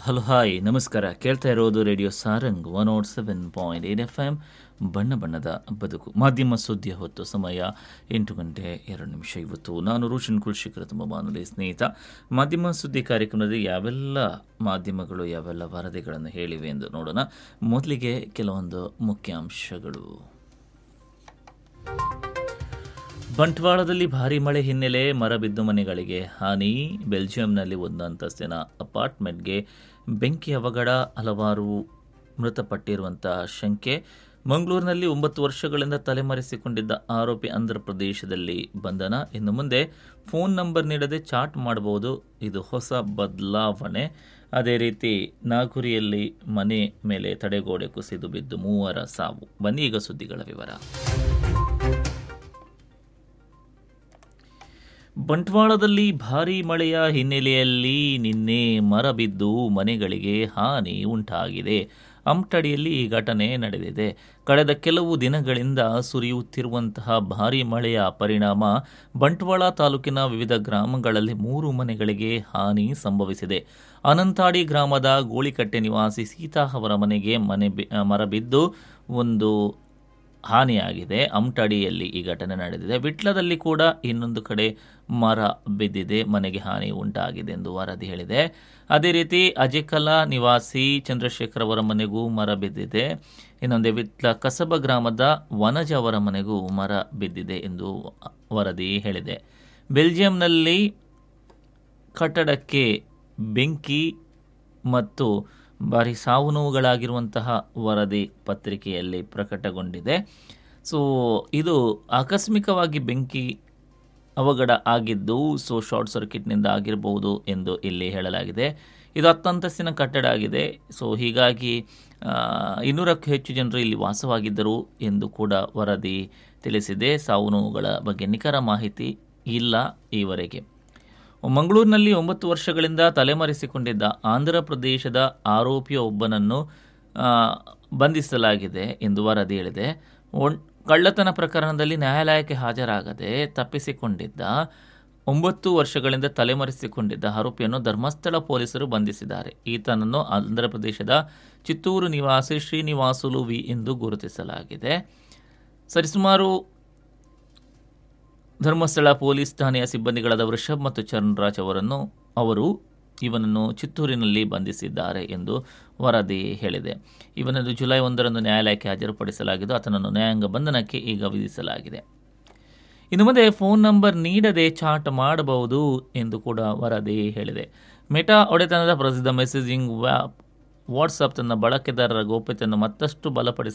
hello hi ನಮಸ್ಕಾರ ಕೇಳ್ತಾ ಇರೋದು radio Sarang one o seven point eight F M ಬಣ್ಣ ಬಣ್ಣದ ಬದುಕು ಮಾಧ್ಯಮ ಸುದ್ದಿಯ ಹೊತ್ತು ಸಮಯ ಎಂಟು ಗಂಟೆ ಎರಡು ನಿಮಿಷ ಇವತ್ತು ನಾನು ರೋಷನ್ ಕುಲ್ಶಿಖರ ತುಂಬ ಬಾನುಲಿ ಸ್ನೇಹಿತ ಮಾಧ್ಯಮ ಸುದ್ದಿ ಕಾರ್ಯಕ್ರಮದಲ್ಲಿ ಯಾವೆಲ್ಲ ಮಾಧ್ಯಮಗಳು ಯಾವೆಲ್ಲ ವರದಿಗಳನ್ನು ಹೇಳಿವೆ ಎಂದು ನೋಡೋಣ ಮೊದಲಿಗೆ ಕೆಲವೊಂದು ಮುಖ್ಯಾಂಶಗಳು ಬಂಟ್ವಾಳದಲ್ಲಿ ಭಾರಿ ಮಳೆ ಹಿನ್ನೆಲೆ ಮರ ಬಿದ್ದು ಮನೆಗಳಿಗೆ ಹಾನಿ ಬೆಲ್ಜಿಯಂನಲ್ಲಿ ಒಂದು ಅಂತಸ್ತಿನ ಅಪಾರ್ಟ್ಮೆಂಟ್ಗೆ ಬೆಂಕಿ ಅವಘಡ ಹಲವಾರು ಮೃತಪಟ್ಟಿರುವಂತಹ ಶಂಕೆ ಮಂಗಳೂರಿನಲ್ಲಿ ಒಂಬತ್ತು ವರ್ಷಗಳಿಂದ ತಲೆಮರೆಸಿಕೊಂಡಿದ್ದ ಆರೋಪಿ ಆಂಧ್ರ ಪ್ರದೇಶದಲ್ಲಿ ಬಂಧನ ಇನ್ನು ಮುಂದೆ ಫೋನ್ ನಂಬರ್ ನೀಡದೆ ಚಾಟ್ ಮಾಡಬಹುದು ಇದು ಹೊಸ ಬದಲಾವಣೆ ಅದೇ ರೀತಿ ನಾಗುರಿಯಲ್ಲಿ ಮನೆ ಮೇಲೆ ತಡೆಗೋಡೆ ಕುಸಿದು ಬಿದ್ದು ಮೂವರ ಸಾವು ಬನ್ನಿ ಈಗ ಸುದ್ದಿಗಳ ವಿವರ ಬಂಟ್ವಾಳದಲ್ಲಿ ಭಾರೀ ಮಳೆಯ ಹಿನ್ನೆಲೆಯಲ್ಲಿ ನಿನ್ನೆ ಮರ ಬಿದ್ದು ಮನೆಗಳಿಗೆ ಹಾನಿ ಉಂಟಾಗಿದೆ ಅಮ್ಟಡಿಯಲ್ಲಿ ಈ ಘಟನೆ ನಡೆದಿದೆ ಕಳೆದ ಕೆಲವು ದಿನಗಳಿಂದ ಸುರಿಯುತ್ತಿರುವಂತಹ ಭಾರೀ ಮಳೆಯ ಪರಿಣಾಮ ಬಂಟ್ವಾಳ ತಾಲೂಕಿನ ವಿವಿಧ ಗ್ರಾಮಗಳಲ್ಲಿ ಮೂರು ಮನೆಗಳಿಗೆ ಹಾನಿ ಸಂಭವಿಸಿದೆ ಅನಂತಾಡಿ ಗ್ರಾಮದ ಗೋಳಿಕಟ್ಟೆ ನಿವಾಸಿ ಸೀತಾ ಅವರ ಮನೆಗೆ ಮನೆ ಬಿ- ಮರ ಬಿದ್ದು ಒಂದು ಹಾನಿಯಾಗಿದೆ ಅಮ್ಟಡಿಯಲ್ಲಿ ಈ ಘಟನೆ ನಡೆದಿದೆ ವಿಟ್ಲದಲ್ಲಿ ಕೂಡ ಇನ್ನೊಂದು ಕಡೆ ಮರ ಬಿದ್ದಿದೆ ಮನೆಗೆ ಹಾನಿ ಉಂಟಾಗಿದೆ ಎಂದು ವರದಿ ಹೇಳಿದೆ ಅದೇ ರೀತಿ ಅಜೆಕಲಾ ನಿವಾಸಿ ಚಂದ್ರಶೇಖರ್ ಅವರ ಮನೆಗೂ ಮರ ಬಿದ್ದಿದೆ ಇನ್ನೊಂದೇ ವಿಟ್ಲ ಕಸಬ ಗ್ರಾಮದ ವನಜ ಅವರ ಮನೆಗೂ ಮರ ಬಿದ್ದಿದೆ ಎಂದು ವರದಿ ಹೇಳಿದೆ ಬೆಲ್ಜಿಯಂನಲ್ಲಿ ಕಟ್ಟಡಕ್ಕೆ ಬೆಂಕಿ ಮತ್ತು ಭಾರಿ ಸಾವು ನೋವುಗಳಾಗಿರುವಂತಹ ವರದಿ ಪತ್ರಿಕೆಯಲ್ಲಿ ಪ್ರಕಟಗೊಂಡಿದೆ ಸೊ ಇದು ಆಕಸ್ಮಿಕವಾಗಿ ಬೆಂಕಿ ಅವಘಡ ಆಗಿದ್ದು ಸೊ ಶಾರ್ಟ್ ಸರ್ಕ್ಯೂಟ್ನಿಂದ ಆಗಿರಬಹುದು ಎಂದು ಇಲ್ಲಿ ಹೇಳಲಾಗಿದೆ ಇದು ಹತ್ತಂತಸ್ತಿನ ಕಟ್ಟಡ ಆಗಿದೆ ಸೊ ಹೀಗಾಗಿ ಆ, ಇನ್ನೂರಕ್ಕೂ ಹೆಚ್ಚು ಜನರು ಇಲ್ಲಿ ವಾಸವಾಗಿದ್ದರು ಎಂದು ಕೂಡ ವರದಿ ತಿಳಿಸಿದೆ ಸಾವು ನೋವುಗಳ ಬಗ್ಗೆ ನಿಖರ ಮಾಹಿತಿ ಇಲ್ಲ ಈವರೆಗೆ ಮಂಗಳೂರಿನಲ್ಲಿ ಒಂಬತ್ತು ವರ್ಷಗಳಿಂದ ತಲೆಮರೆಸಿಕೊಂಡಿದ್ದ ಆಂಧ್ರ ಪ್ರದೇಶದ ಆರೋಪಿಯೊಬ್ಬನನ್ನು ಆ, ಬಂಧಿಸಲಾಗಿದೆ ಎಂದು ವರದಿ ಹೇಳಿದೆ ಒನ್- ಕಳ್ಳತನ ಪ್ರಕರಣದಲ್ಲಿ ನ್ಯಾಯಾಲಯಕ್ಕೆ ಹಾಜರಾಗದೆ ತಪ್ಪಿಸಿಕೊಂಡಿದ್ದ ಒಂಬತ್ತು ವರ್ಷಗಳಿಂದ ತಲೆಮರೆಸಿಕೊಂಡಿದ್ದ ಆರೋಪಿಯನ್ನು ಧರ್ಮಸ್ಥಳ ಪೊಲೀಸರು ಬಂಧಿಸಿದ್ದಾರೆ ಈತನನ್ನು ಆಂಧ್ರ ಪ್ರದೇಶದ ಚಿತ್ತೂರು ನಿವಾಸಿ ಶ್ರೀನಿವಾಸುಲು ವಿ ಎಂದು ಗುರುತಿಸಲಾಗಿದೆ ಸರಿಸುಮಾರು ಧರ್ಮಸ್ಥಳ ಪೊಲೀಸ್ ಠಾಣೆಯ ಸಿಬ್ಬಂದಿಗಳಾದ ವೃಷಭ್ ಮತ್ತು ಚರಣ್ರಾಜ್ ಅವರನ್ನು ಅವರು ಇವನನ್ನು ಚಿತ್ತೂರಿನಲ್ಲಿ ಬಂಧಿಸಿದ್ದಾರೆ ಎಂದು ವರದಿ ಹೇಳಿದೆ ಇವನನ್ನು ಜುಲೈ ಒಂದರಂದು ನ್ಯಾಯಾಲಯಕ್ಕೆ ಹಾಜರುಪಡಿಸಲಾಗಿದ್ದು ಆತನನ್ನು ನ್ಯಾಯಾಂಗ ಬಂಧನಕ್ಕೆ ಈಗ ವಿಧಿಸಲಾಗಿದೆ ಇನ್ನು ಮುಂದೆ ಫೋನ್ ನಂಬರ್ ನೀಡದೆ ಚಾಟ್ ಮಾಡಬಹುದು ಎಂದು ಕೂಡ ವರದಿ ಹೇಳಿದೆ ಮೆಟಾ ಒಡೆತನದ ಪ್ರಸಿದ್ಧ ಮೆಸೇಜಿಂಗ್ ವ್ಯಾಪ್ ವಾಟ್ಸಪ್ ತನ್ನ ಬಳಕೆದಾರರ ಗೌಪ್ಯತೆಯನ್ನು ಮತ್ತಷ್ಟು ಬಲಪಡಿಸ